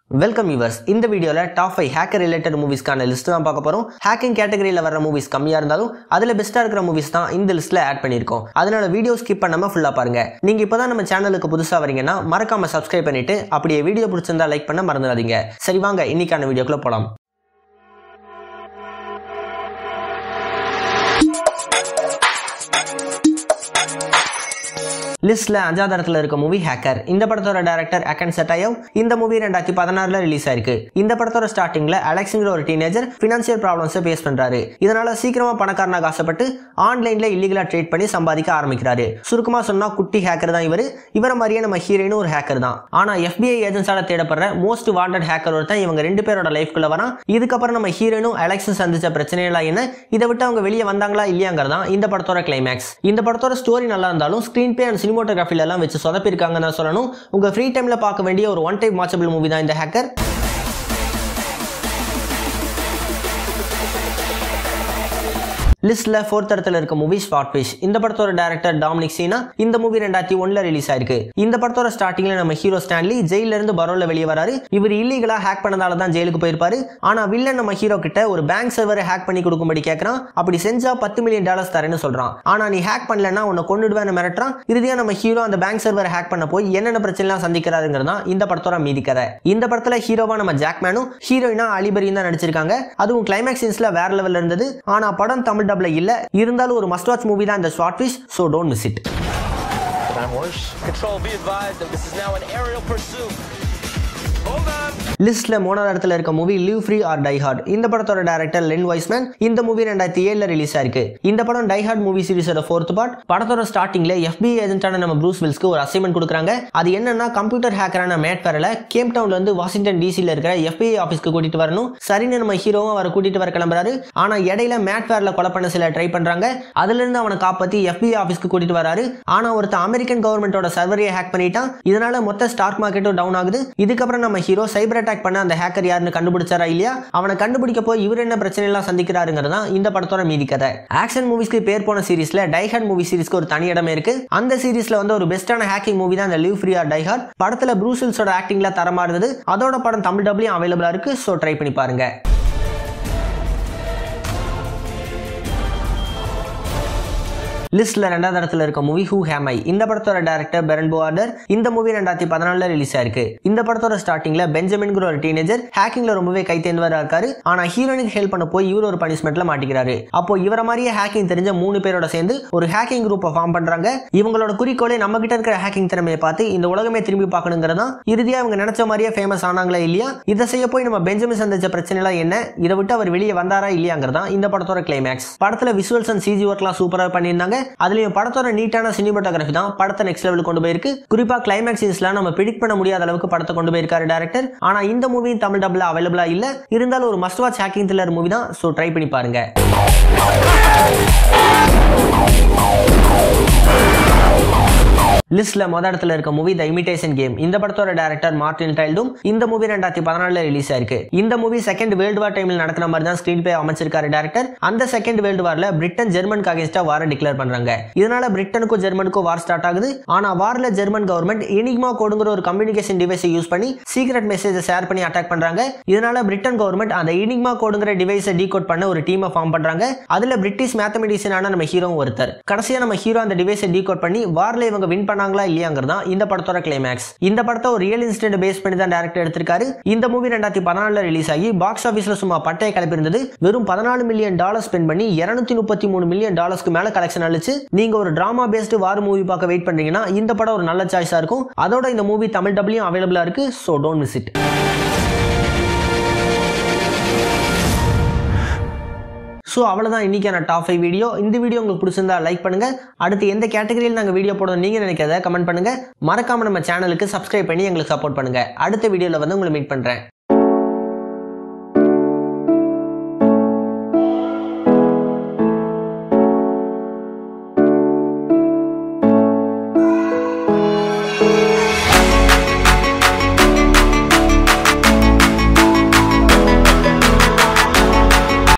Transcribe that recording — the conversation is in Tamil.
வெல்கம் யூவர்ஸ் இந்த வீடியோவில் டாப் ஃபைவ் ஹேக்கர் ரிலேட்டட் மூவிஸ்க்கான லிஸ்ட் தான் பார்க்க போகிறோம் ஹேக்கிங் கேட்டகரியில் வர மூவிஸ் கம்மியாக இருந்தாலும் அதில் பெஸ்ட்டாக இருக்கிற மூவிஸ் தான் இந்த லிஸ்ட்டில் ஆட் பண்ணியிருக்கோம் அதனால வீடியோ ஸ்கிப் பண்ணாமல் ஃபுல்லாக பாருங்க நீங்கள் இப்போ தான் நம்ம சேனலுக்கு புதுசாக வரீங்கன்னா மறக்காம சப்ஸ்கிரைப் பண்ணிட்டு அப்படியே வீடியோ பிடிச்சிருந்தா லைக் பண்ண மறந்துடாதீங்க சரி வாங்க இன்னைக்கான வீடியோக்குள்ள போகலாம் லிஸ்ட்ல அஞ்சாவது இடத்துல இருக்க மூவி ஹேக்கர் இந்த படத்தோட டேரக்டர் அக்கன் செட்டாயவ் இந்த மூவி ரெண்டாயிரத்தி பதினாறுல ரிலீஸ் ஆயிருக்கு இந்த படத்தோட ஸ்டார்டிங்ல அலெக்ஸுங்கிற ஒரு டீனேஜர் பினான்சியல் ப்ராப்ளம்ஸை ஃபேஸ் பண்றாரு இதனால சீக்கிரமா பணக்காரனாக ஆசைப்பட்டு ஆன்லைன்ல இல்லீகலா ட்ரேட் பண்ணி சம்பாதிக்க ஆரம்பிக்கிறாரு சுருக்கமா சொன்னா குட்டி ஹேக்கர் தான் இவர் இவரை மாதிரியே நம்ம ஹீரோயினும் ஒரு ஹேக்கர் தான் ஆனா எஃபிஐ ஏஜென்ட்ஸால தேடப்படுற மோஸ்ட் வாண்டட் ஹேக்கர் ஒருத்தன் இவங்க ரெண்டு பேரோட லைஃப்குள்ள வரான் இதுக்கப்புறம் நம்ம ஹீரோயினும் அலெக்ஸும் சந்திச்ச பிரச்சனைகளா என்ன இதை விட்டு அவங்க வெளியே வந்தாங்களா இல்லையாங்கிறதான் இந்த படத்தோட கிளைமேக்ஸ் இந்த படத்தோட ஸ்டோரி நல்லா இருந்தாலும் ஸ்கிரீன் பிளே அண்ட் சினிமோட்டோகிராஃபில எல்லாம் வச்சு சொதப்பிருக்காங்கன்னு தான் சொல்லணும் உங்க ஃப்ரீ டைம்ல பார்க்க வேண்டிய ஒரு ஒன் டைம் வாட்சபிள் மூவி தான் இந்த ஹேக்கர் லிஸ்ட்ல ஃபோர்த் இடத்துல இருக்க மூவி ஸ்பாட் ஃபிஷ் இந்த படத்தோட டேரக்டர் டாமினிக் சீனா இந்த மூவி ரெண்டாயிரத்தி ஒன்ல ரிலீஸ் ஆயிருக்கு இந்த படத்தோட ஸ்டார்டிங்ல நம்ம ஹீரோ ஸ்டான்லி ஜெயில இருந்து பரோல வெளியே வராரு இவர் இல்லீகலா ஹேக் பண்ணதால தான் ஜெயிலுக்கு போயிருப்பாரு ஆனா வில்லன் நம்ம ஹீரோ கிட்ட ஒரு பேங்க் சர்வரை ஹேக் பண்ணி கொடுக்கும்படி கேட்கறான் அப்படி செஞ்சா பத்து மில்லியன் டாலர்ஸ் தரேன்னு சொல்றான் ஆனா நீ ஹேக் பண்ணலன்னா உன்னை கொண்டுடுவேன் மிரட்டுறான் இறுதியா நம்ம ஹீரோ அந்த பேங்க் சர்வரை ஹேக் பண்ண போய் என்னென்ன பிரச்சனைலாம் சந்திக்கிறாருங்கிறது தான் இந்த படத்தோட மீதி கதை இந்த படத்துல ஹீரோவா நம்ம ஜாக்மேனும் ஹீரோயினா அலிபரியும் தான் நடிச்சிருக்காங்க அதுவும் கிளைமேக்ஸ் சீன்ஸ்ல வேற லெவல்ல இருந்தது ஆனா படம் தமிழ் டப்ல இல்ல இருந்தாலும் ஒரு மஸ்ட் வாட்ச் மூவி தான் இந்த Swordfish so don't miss it Time horse. Control, be advised that this is now an aerial pursuit. Hold on. லிஸ்ட்ல மூணாவது இடத்துல இருக்க movie Live Free or Die Hard இந்த படத்தோட டேரக்டர் லென் வைஸ்மேன் இந்த மூவி ரெண்டாயிரத்தி ஏழுல ரிலீஸ் ஆயிருக்கு இந்த படம் டை ஹார்ட் மூவி சீரிஸோட ஃபோர்த் பார்ட் படத்தோட ஸ்டார்டிங்ல எஃபிஐ ஏஜென்ட்டான நம்ம ப்ரூஸ் வில்ஸ்க்கு ஒரு அசைன்மெண்ட் கொடுக்குறாங்க அது என்னன்னா கம்ப்யூட்டர் ஹேக்கரான மேட் ஃபெரல கேப் டவுன்ல இருந்து வாஷிங்டன் டிசில இருக்கிற எஃபிஐ ஆஃபீஸ்க்கு கூட்டிட்டு வரணும் சரின்னு நம்ம ஹீரோவும் அவரை கூட்டிட்டு வர கிளம்புறாரு ஆனா இடையில மேட் ஃபேர்ல கொலை பண்ண சில ட்ரை பண்றாங்க அதுல இருந்து அவனை காப்பாத்தி எஃபிஐ ஆஃபீஸ்க்கு கூட்டிட்டு வராரு ஆனா ஒருத்தன் அமெரிக்கன் கவர்மெண்டோட சர்வரையை ஹேக் பண்ணிட்டான் இதனால மொத்த ஸ்டாக் மார்க்கெட்டும் டவுன் ஆகுது இதுக்கப்புறம் நம்ம ஹீரோ சைபர் அட்டாக் பண்ண அந்த ஹேக்கர் யாருன்னு கண்டுபிடிச்சாரா இல்லையா அவனை கண்டுபிடிக்க போய் இவர் என்ன பிரச்சனை எல்லாம் சந்திக்கிறாருங்கிறது தான் இந்த படத்தோட மீதி கதை ஆக்ஷன் மூவிஸ்க்கு பேர் போன சீரிஸ்ல டைஹார்ட் மூவி சீரிஸ்க்கு ஒரு தனி இடமே இருக்கு அந்த சீரிஸ்ல வந்து ஒரு பெஸ்டான ஹேக்கிங் மூவி தான் இந்த லிவ் ஃப்ரீ ஆர் டைஹார்ட் படத்துல ப்ரூசில்ஸோட ஆக்டிங்ல தரமா இருந்தது அதோட படம் தமிழ் டப்லையும் அவைலபிளா இருக்கு ஸோ ட்ரை பண்ணி பாருங்க லிஸ்ட்ல ரெண்டாவது இடத்துல இருக்க மூவி ஹூ ஹேம் ஐ இந்த படத்தோட டேரக்டர் பெரன் போவார்டர் இந்த மூவி ரெண்டாயிரத்தி பதினாலுல ரிலீஸ் ஆயிருக்கு இந்த படத்தோட ஸ்டார்டிங்ல பெஞ்சமின்கிற ஒரு டீனேஜர் ஹேக்கிங்ல ரொம்பவே கை தேர்ந்தவரா இருக்காரு ஆனா ஹீரோனுக்கு ஹெல்ப் பண்ண போய் இவர் ஒரு பனிஷ்மெண்ட்ல மாட்டிக்கிறாரு அப்போ இவர மாதிரியே ஹேக்கிங் தெரிஞ்ச மூணு பேரோட சேர்ந்து ஒரு ஹேக்கிங் குரூப்பை ஃபார்ம் பண்றாங்க இவங்களோட குறிக்கோளே நம்ம கிட்ட இருக்கிற ஹேக்கிங் திறமையை பார்த்து இந்த உலகமே திரும்பி பார்க்கணுங்கிறதா இறுதியா இவங்க நினைச்ச மாதிரியே ஃபேமஸ் ஆனாங்களா இல்லையா இதை செய்ய போய் நம்ம பெஞ்சமின் சந்திச்ச பிரச்சனை எல்லாம் என்ன இதை விட்டு அவர் வெளியே வந்தாரா இல்லையாங்கிறதா இந்த படத்தோட கிளைமேக்ஸ் படத்துல விஷுவல்ஸ் அண்ட் சிஜி ஒர்க்லாம் சூப்பரா பண்ணியிருந்தாங்க அதுலயும் படத்தோட நீட்டான சினிமாட்டோகிராஃபி தான் படத்தை நெக்ஸ்ட் லெவலுக்கு கொண்டு போயிருக்கு குறிப்பா கிளைமேக்ஸ் சீன்ஸ்லாம் நம்ம பிடிக் பண்ண முடியாத அளவுக்கு படத்தை கொண்டு போயிருக்காரு டேரக்டர் ஆனா இந்த மூவி தமிழ் டப்ல அவைலபிளா இல்ல இருந்தாலும் ஒரு must watch hacking thriller movie தான் ஸோ ட்ரை பண்ணி பாருங்க லிஸ்ட்ல மொத இடத்துல இருக்க மூவி த இமிடேஷன் கேம் இந்த படத்தோட டேரக்டர் மார்டின் டைல்டும் இந்த மூவி ரெண்டாயிரத்தி பதினாலுல ரிலீஸ் ஆயிருக்கு இந்த மூவி செகண்ட் வேர்ல்டு வார் டைம்ல நடக்கிற மாதிரி தான் ஸ்கிரீன் பிளே அமைச்சிருக்காரு டேரக்டர் அந்த செகண்ட் வேர்ல்டு வார்ல பிரிட்டன் ஜெர்மனுக்கு அகேன்ஸ்டா வார டிக்ளேர் பண்றாங்க இதனால பிரிட்டனுக்கும் ஜெர்மனுக்கும் வார் ஸ்டார்ட் ஆகுது ஆனா வார்ல ஜெர்மன் கவர்மெண்ட் எனிக்மா கோடுங்கிற ஒரு கம்யூனிகேஷன் டிவைஸை யூஸ் பண்ணி சீக்ரெட் மெசேஜை ஷேர் பண்ணி அட்டாக் பண்றாங்க இதனால பிரிட்டன் கவர்மெண்ட் அந்த எனிக்மா கோடுங்கிற டிவைஸை டீகோட் பண்ண ஒரு டீமை ஃபார்ம் பண்றாங்க அதுல பிரிட்டிஷ் மேத்தமெட்டிஷியனான நம்ம ஹீரோ ஒருத்தர் கடைசியா நம்ம ஹீரோ அந்த டிவைஸை டீகோட் பண்ணி வார்ல இவங்க வின் பண்ணாங்களா இல்லையாங்கிறது தான் இந்த படத்தோட கிளைமேக்ஸ் இந்த படத்தை ஒரு ரியல் இன்சிடென்ட் பேஸ் பண்ணி தான் டேரக்டர் எடுத்திருக்காரு இந்த மூவி ரெண்டாயிரத்தி பதினாலுல ரிலீஸ் ஆகி பாக்ஸ் ஆஃபீஸ்ல சும்மா பட்டையை கிளப்பிருந்தது வெறும் பதினாலு மில்லியன் டாலர் ஸ்பெண்ட் பண்ணி இருநூத்தி முப்பத்தி மூணு மில்லியன் டாலர்ஸ்க்கு மேல கலெக்ஷன் அழிச்சு நீங்க ஒரு டிராமா பேஸ்டு வார் மூவி பார்க்க வெயிட் பண்றீங்கன்னா இந்த படம் ஒரு நல்ல சாய்ஸா இருக்கும் அதோட இந்த மூவி தமிழ் டப்லையும் அவைலபிளா இருக்கு so don't miss it so அவ்வளோதான் இன்னைக்கான டாப் ஃபைவ் வீடியோ இந்த வீடியோ உங்களுக்கு பிடிச்சிருந்தா லைக் பண்ணுங்க அடுத்து எந்த கேட்டகரியில் நாங்கள் வீடியோ போடணும் நீங்கள் நினைக்கிறத கமெண்ட் பண்ணுங்க மறக்காம நம்ம சேனலுக்கு சப்ஸ்கிரைப் பண்ணி எங்களுக்கு சப்போர்ட் பண்ணுங்க அடுத்த வீடியோவில் வந்து உங்களை மீட் பண்ணுறேன்